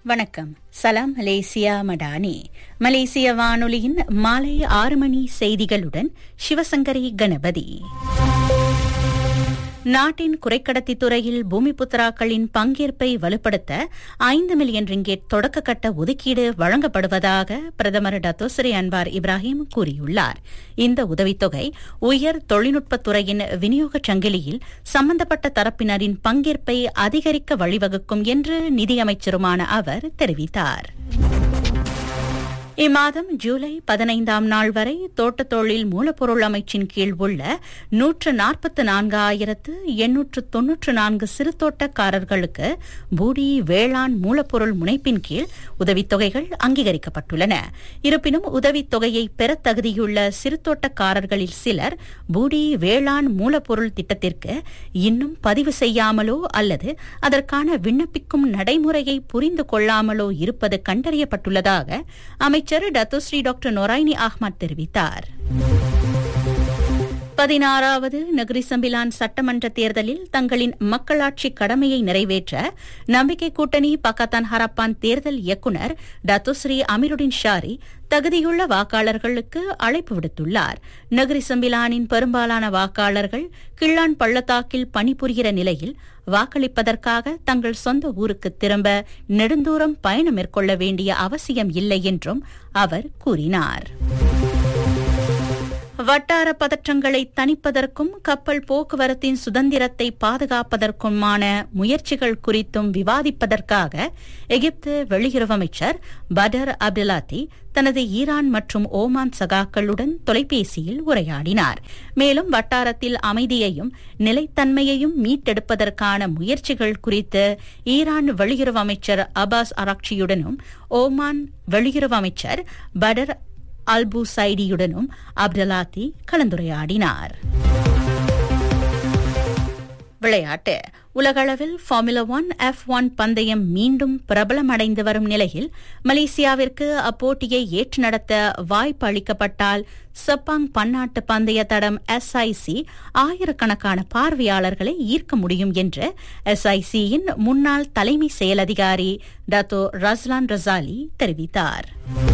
வணக்கம் சலாம் மலேசியா மடானி மலேசிய வானொலியின் மாலை ஆறு மணி செய்திகளுடன் சிவசங்கரி கணபதி நாட்டின் குறைக்கடத்தி துறையில் பூமிபுத்ராக்களின் பங்கேற்பை வலுப்படுத்த ஐந்து மில்லியன் ரிங்கெட் தொடக்க கட்ட ஒதுக்கீடு வழங்கப்படுவதாக பிரதமர் டத்தோசரி அன்வார் இப்ராஹிம் கூறியுள்ளார் இந்த உதவித்தொகை உயர் தொழில்நுட்பத்துறையின் விநியோகச் சங்கிலியில் சம்பந்தப்பட்ட தரப்பினரின் பங்கேற்பை அதிகரிக்க வழிவகுக்கும் என்று நிதியமைச்சருமான அவர் தெரிவித்தார் இம்மாதம் ஜூலை பதினைந்தாம் நாள் வரை தோட்டத் தொழில் மூலப்பொருள் அமைச்சின் கீழ் உள்ள நூற்று நாற்பத்து நான்காயிரத்து எண்ணூற்று தொன்னூற்று நான்கு சிறுதோட்டக்காரர்களுக்கு பூடி வேளாண் மூலப்பொருள் முனைப்பின் கீழ் உதவித்தொகைகள் அங்கீகரிக்கப்பட்டுள்ளன இருப்பினும் உதவித்தொகையை பெற தகுதியுள்ள சிறுதோட்டக்காரர்களில் சிலர் பூடி வேளாண் மூலப்பொருள் திட்டத்திற்கு இன்னும் பதிவு செய்யாமலோ அல்லது அதற்கான விண்ணப்பிக்கும் நடைமுறையை புரிந்து கொள்ளாமலோ இருப்பது கண்டறியப்பட்டுள்ளதாக அமைச்சர் டத்துஸ்ரீ டாக்டர் நொராய்னி அஹ்மத் தெரிவித்தார் பதினாறாவது நகரி சம்பிலான் சட்டமன்ற தேர்தலில் தங்களின் மக்களாட்சி கடமையை நிறைவேற்ற நம்பிக்கை கூட்டணி பக்கத்தான் ஹரப்பான் தேர்தல் இயக்குநர் டத்துஸ்ரீ அமீருடின் ஷாரி தகுதியுள்ள வாக்காளர்களுக்கு அழைப்பு விடுத்துள்ளார் நகரி சம்பிலானின் பெரும்பாலான வாக்காளர்கள் கிள்ளான் பள்ளத்தாக்கில் பணிபுரிகிற நிலையில் வாக்களிப்பதற்காக தங்கள் சொந்த ஊருக்கு திரும்ப நெடுந்தூரம் பயணம் மேற்கொள்ள வேண்டிய அவசியம் இல்லை என்றும் அவர் கூறினார் வட்டார பதற்றங்களை தணிப்பதற்கும் கப்பல் போக்குவரத்தின் சுதந்திரத்தை பாதுகாப்பதற்குமான முயற்சிகள் குறித்தும் விவாதிப்பதற்காக எகிப்து வெளியுறவு அமைச்சர் படர் அப்துல்லாத்தி தனது ஈரான் மற்றும் ஓமான் சகாக்களுடன் தொலைபேசியில் உரையாடினார் மேலும் வட்டாரத்தில் அமைதியையும் நிலைத்தன்மையையும் மீட்டெடுப்பதற்கான முயற்சிகள் குறித்து ஈரான் வெளியுறவு அமைச்சர் அபாஸ் அராக்சியுடனும் ஓமான் வெளியுறவு அமைச்சர் படர் அல்பு சைடியுடனும் அப்டலாத்தி கலந்துரையாடினார் விளையாட்டு உலகளவில் ஃபார்முலா ஒன் எஃப் ஒன் பந்தயம் மீண்டும் பிரபலமடைந்து வரும் நிலையில் மலேசியாவிற்கு அப்போட்டியை ஏற்று நடத்த வாய்ப்பு அளிக்கப்பட்டால் செப்பாங் பன்னாட்டு பந்தய தடம் எஸ்ஐசி ஆயிரக்கணக்கான பார்வையாளர்களை ஈர்க்க முடியும் என்று எஸ்ஐசியின் முன்னாள் தலைமை செயல் அதிகாரி டத்தோ ரஸ்லான் ரசாலி தெரிவித்தார்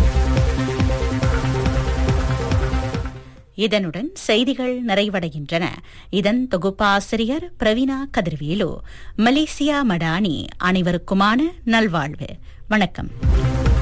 இதனுடன் செய்திகள் நிறைவடைகின்றன இதன் தொகுப்பாசிரியர் பிரவீனா கதிர்வேலு மலேசியா மடானி அனைவருக்குமான நல்வாழ்வு வணக்கம்